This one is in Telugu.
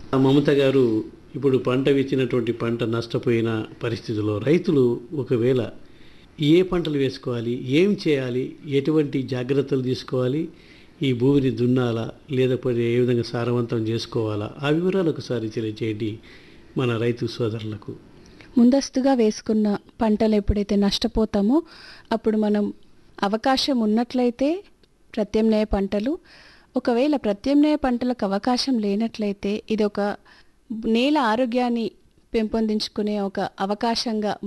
మమత గారు ఇప్పుడు పంట వేసినటువంటి పంట నష్టపోయిన పరిస్థితుల్లో రైతులు ఒకవేళ ఏ పంటలు వేసుకోవాలి ఏం చేయాలి ఎటువంటి జాగ్రత్తలు తీసుకోవాలి ఈ భూమిని దున్నాలా లేకపోతే ఏ విధంగా సారవంతం చేసుకోవాలా ఆ వివరాలు ఒకసారి తెలియజేయండి మన రైతు సోదరులకు ముందస్తుగా వేసుకున్న పంటలు ఎప్పుడైతే నష్టపోతామో అప్పుడు మనం అవకాశం ఉన్నట్లయితే ప్రత్యామ్నాయ పంటలు ఒకవేళ ప్రత్యామ్నాయ పంటలకు అవకాశం లేనట్లయితే ఇది ఒక నేల ఆరోగ్యాన్ని పెంపొందించుకునే ఒక అవకాశంగా